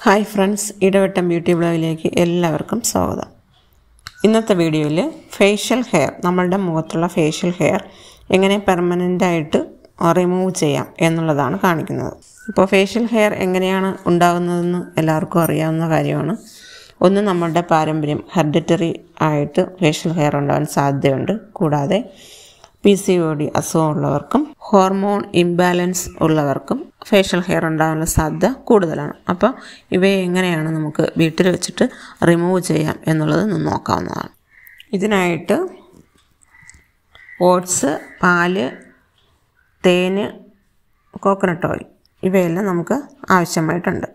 hi friends Idavattam beauty ബ്ലോഗിലേക്ക് എല്ലാവർക്കും സ്വാഗതം ഇന്നത്തെ വീഡിയോയിൽ ഫേഷ്യൽ ഹെയർ നമ്മളുടെ മുഖത്തുള്ള ഫേഷ്യൽ ഹെയർ എങ്ങനെ പെർമനൻ്റായിട്ട് റിമൂവ് ചെയ്യാം എന്നുള്ളതാണ് കാണിക്കുന്നത് ഇപ്പോൾ ഫേഷ്യൽ ഹെയർ എങ്ങനെയാണ് ഉണ്ടാകുന്നതെന്ന് എല്ലാവർക്കും അറിയാവുന്ന കാര്യമാണ് ഒന്ന് നമ്മളുടെ പാരമ്പര്യം ഹെറിഡിറ്ററി ആയിട്ട് ഫേഷ്യൽ ഹെയർ ഉണ്ടാകാൻ സാധ്യതയുണ്ട് കൂടാതെ പി സി ഒ ഡി അസുഖമുള്ളവർക്കും ഹോർമോൺ ഇംബാലൻസ് ഉള്ളവർക്കും ഫേഷ്യൽ ഹെയർ ഉണ്ടാകാനുള്ള സാധ്യത കൂടുതലാണ് അപ്പോൾ ഇവയെ എങ്ങനെയാണ് നമുക്ക് വീട്ടിൽ വെച്ചിട്ട് റിമൂവ് ചെയ്യാം എന്നുള്ളത് ഒന്ന് നോക്കാവുന്നതാണ് ഇതിനായിട്ട് ഓട്സ് പാല് തേന് കോക്കനട്ട് ഓയിൽ ഇവയെല്ലാം നമുക്ക് ആവശ്യമായിട്ടുണ്ട്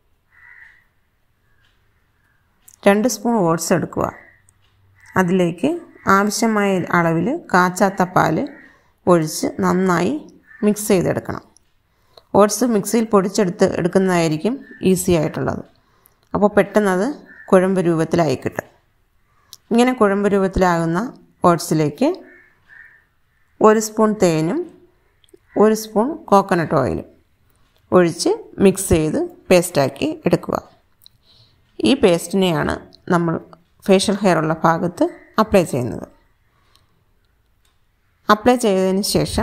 രണ്ട് സ്പൂൺ ഓട്സ് എടുക്കുക അതിലേക്ക് ആവശ്യമായ അളവിൽ കാച്ചാത്ത പാല് ഒഴിച്ച് നന്നായി മിക്സ് ചെയ്തെടുക്കണം ഓട്സ് മിക്സിയിൽ പൊടിച്ചെടുത്ത് എടുക്കുന്നതായിരിക്കും ഈസി ആയിട്ടുള്ളത് അപ്പോൾ പെട്ടെന്നത് കുഴമ്പ് രൂപത്തിലായി കിട്ടും ഇങ്ങനെ കുഴമ്പ് രൂപത്തിലാകുന്ന ഓട്സിലേക്ക് ഒരു സ്പൂൺ തേനും ഒരു സ്പൂൺ കോക്കനട്ട് ഓയിലും ഒഴിച്ച് മിക്സ് ചെയ്ത് പേസ്റ്റാക്കി എടുക്കുക ഈ പേസ്റ്റിനെയാണ് നമ്മൾ ഫേഷ്യൽ ഹെയർ ഉള്ള ഭാഗത്ത് അപ്ലൈ ചെയ്യുന്നത് അപ്ലൈ ചെയ്തതിന് ശേഷം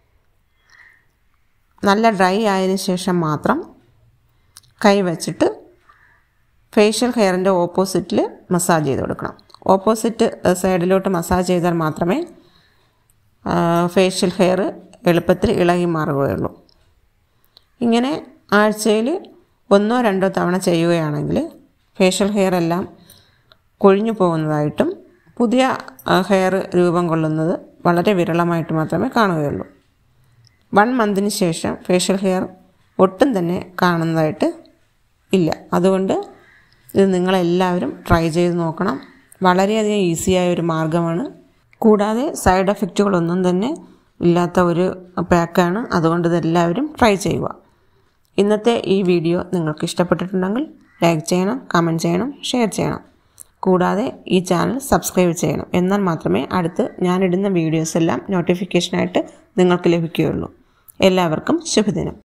നല്ല ഡ്രൈ ആയതിനു ശേഷം മാത്രം കൈ വച്ചിട്ട് ഫേഷ്യൽ ഹെയറിൻ്റെ ഓപ്പോസിറ്റിൽ മസാജ് ചെയ്ത് കൊടുക്കണം ഓപ്പോസിറ്റ് സൈഡിലോട്ട് മസാജ് ചെയ്താൽ മാത്രമേ ഫേഷ്യൽ ഹെയർ എളുപ്പത്തിൽ ഇളകി മാറുകയുള്ളൂ ഇങ്ങനെ ആഴ്ചയിൽ ഒന്നോ രണ്ടോ തവണ ചെയ്യുകയാണെങ്കിൽ ഫേഷ്യൽ ഹെയർ എല്ലാം കൊഴിഞ്ഞു പോകുന്നതായിട്ടും പുതിയ ഹെയർ രൂപം കൊള്ളുന്നത് വളരെ വിരളമായിട്ട് മാത്രമേ കാണുകയുള്ളൂ വൺ മന്തിന് ശേഷം ഫേഷ്യൽ ഹെയർ ഒട്ടും തന്നെ കാണുന്നതായിട്ട് ഇല്ല അതുകൊണ്ട് ഇത് നിങ്ങളെല്ലാവരും ട്രൈ ചെയ്ത് നോക്കണം വളരെയധികം ഈസിയായ ഒരു മാർഗ്ഗമാണ് കൂടാതെ സൈഡ് എഫക്റ്റുകളൊന്നും തന്നെ ഇല്ലാത്ത ഒരു പാക്കാണ് അതുകൊണ്ട് ഇതെല്ലാവരും ട്രൈ ചെയ്യുക ഇന്നത്തെ ഈ വീഡിയോ നിങ്ങൾക്ക് ഇഷ്ടപ്പെട്ടിട്ടുണ്ടെങ്കിൽ ലൈക്ക് ചെയ്യണം കമൻറ്റ് ചെയ്യണം ഷെയർ ചെയ്യണം കൂടാതെ ഈ ചാനൽ സബ്സ്ക്രൈബ് ചെയ്യണം എന്നാൽ മാത്രമേ അടുത്ത് ഞാനിടുന്ന വീഡിയോസ് എല്ലാം നോട്ടിഫിക്കേഷനായിട്ട് നിങ്ങൾക്ക് ലഭിക്കുകയുള്ളൂ എല്ലാവർക്കും ശുഭദിനം